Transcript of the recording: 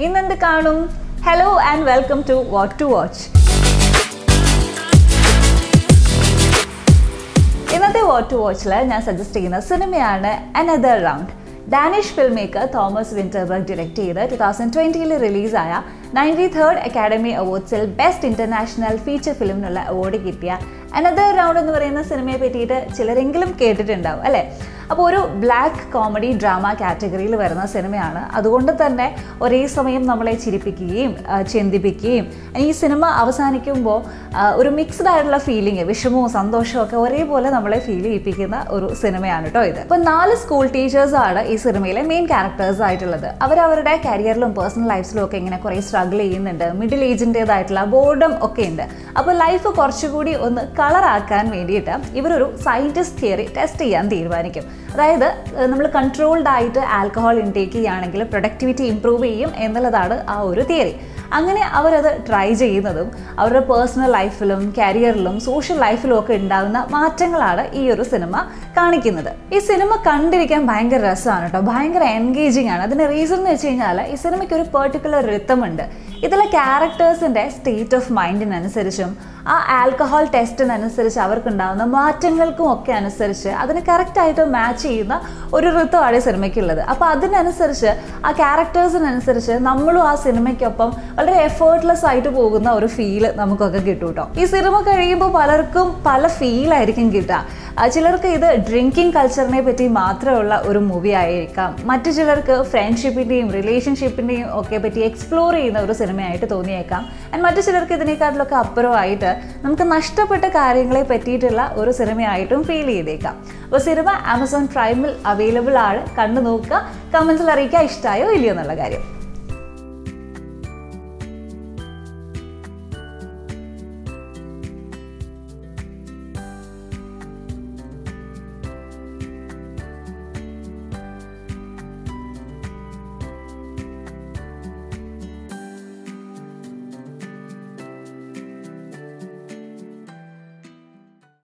ഇന്നെന്ത് കാണും hello and welcome to what to watch ഇന്നത്തെ what to വാച്ചിൽ ഞാൻ സജസ്റ്റ് ചെയ്യുന്ന സിനിമയാണ് another round Danish filmmaker Thomas Vinterberg direct ചെയ്ത് ടു തൗസൻഡ് ട്വൻറ്റിയിൽ റിലീസായ നയൻറ്റി തേർഡ് അക്കാഡമി അവാർഡ്സിൽ ബെസ്റ്റ് ഇന്റർനാഷണൽ ഫീച്ചർ ഫിലിമിനുള്ള അവാർഡ് കിട്ടിയ അനദർ റൗണ്ട് എന്ന് പറയുന്ന സിനിമയെ പറ്റിയിട്ട് ചിലരെങ്കിലും കേട്ടിട്ടുണ്ടാവും അല്ലേ അപ്പോൾ ഒരു ബ്ലാക്ക് കോമഡി ഡ്രാമ കാറ്റഗറിയിൽ വരുന്ന സിനിമയാണ് അതുകൊണ്ട് തന്നെ ഒരേ സമയം നമ്മളെ ചിരിപ്പിക്കുകയും ആ, ചിന്തിപ്പിക്കുകയും ഈ സിനിമ അവസാനിക്കുമ്പോൾ ആ, ഒരു മിക്സ്ഡ് ആയിട്ടുള്ള ഫീലിംഗ് വിഷമവും സന്തോഷവും ഒക്കെ ഒരേപോലെ നമ്മളെ ഫീൽ ചെയ്യിപ്പിക്കുന്ന ഒരു സിനിമയാണ് കേട്ടോ ഇത് അപ്പോൾ നാല് സ്കൂൾ ടീച്ചേഴ്സാണ് ഈ സിനിമയിലെ മെയിൻ ക്യാരക്ടേഴ്സ് ആയിട്ടുള്ളത് അവരവരുടെ കരിയറിലും പേഴ്സണൽ ലൈഫിലും ഒക്കെ ഇങ്ങനെ കുറേ സ്ട്രഗിൾ ചെയ്യുന്നുണ്ട് മിഡിൽ ഏജിൻ്റേതായിട്ടുള്ള ബോർഡം ഒക്കെ ഉണ്ട് അപ്പോൾ ലൈഫ് കുറച്ചുകൂടി ഒന്ന് കളറാക്കാൻ വേണ്ടിയിട്ട് ഇവരൊരു സയൻറ്റിസ്റ്റ് തിയറി ടെസ്റ്റ് ചെയ്യാൻ തീരുമാനിക്കും അതായത് നമ്മൾ കൺട്രോൾഡ് ആയിട്ട് ആൽക്കഹോൾ ഇൻടേക്ക് ചെയ്യുകയാണെങ്കിൽ പ്രൊഡക്ടിവിറ്റി ഇമ്പ്രൂവ് ചെയ്യും എന്നുള്ളതാണ് ആ ഒരു തിയറി അങ്ങനെ അവരത് ട്രൈ ചെയ്യുന്നതും അവരുടെ പേഴ്സണൽ ലൈഫിലും കരിയറിലും സോഷ്യൽ ലൈഫിലും ഒക്കെ ഉണ്ടാകുന്ന മാറ്റങ്ങളാണ് ഈ ഒരു സിനിമ കാണിക്കുന്നത് ഈ സിനിമ കണ്ടിരിക്കാൻ ഭയങ്കര രസമാണ് കേട്ടോ ഭയങ്കര എൻഗേജിങ് ആണ് അതിൻ്റെ റീസൺ എന്ന് വെച്ച് കഴിഞ്ഞാൽ ഈ സിനിമയ്ക്ക് ഒരു പെർട്ടിക്കുലർ റിത്തമുണ്ട് ഇതിലെ ക്യാരക്ടേഴ്സിൻ്റെ സ്റ്റേറ്റ് ഓഫ് മൈൻഡിനനുസരിച്ചും ആ ആൽക്കഹോൾ ടെസ്റ്റിനനുസരിച്ച് അവർക്കുണ്ടാകുന്ന മാറ്റങ്ങൾക്കും ഒക്കെ അനുസരിച്ച് അതിന് കറക്റ്റായിട്ട് മാച്ച് ചെയ്യുന്ന ഒരു ഋതുവാണ് ഈ സിനിമയ്ക്കുള്ളത് അപ്പോൾ അതിനനുസരിച്ച് ആ ക്യാരക്ടേഴ്സിനനുസരിച്ച് നമ്മളും ആ സിനിമയ്ക്കൊപ്പം വളരെ എഫേർട്ട്ലെസ് ആയിട്ട് പോകുന്ന ഒരു ഫീല് നമുക്കൊക്കെ കിട്ടും കേട്ടോ ഈ സിനിമ കഴിയുമ്പോൾ പലർക്കും പല ഫീലായിരിക്കും കിട്ടുക ആ, ചിലർക്ക് ഇത് ഡ്രിങ്കിങ് കൾച്ചറിനെ പറ്റി മാത്രമുള്ള ഒരു മൂവി ആയിരിക്കാം മറ്റു ചിലർക്ക് ഫ്രണ്ട്ഷിപ്പിൻ്റെയും റിലേഷൻഷിപ്പിൻ്റെയും ഒക്കെ പറ്റി എക്സ്പ്ലോർ ചെയ്യുന്ന ഒരു സിനിമയായിട്ട് തോന്നിയേക്കാം ആൻഡ് മറ്റു ചിലർക്ക് ഇതിനേക്കാട്ടിലൊക്കെ അപ്പുറമായിട്ട് നമുക്ക് നഷ്ടപ്പെട്ട കാര്യങ്ങളെ പറ്റിയിട്ടുള്ള ഒരു സിനിമയായിട്ടും ഫീൽ ചെയ്തേക്കാം അപ്പോൾ സിനിമ ആമസോൺ പ്രൈമിൽ അവൈലബിൾ ആണ് കണ്ടു നോക്കുക കമൻസിൽ അറിയിക്കുക ഇഷ്ടമായോ ഇല്ലയോ എന്നുള്ള കാര്യം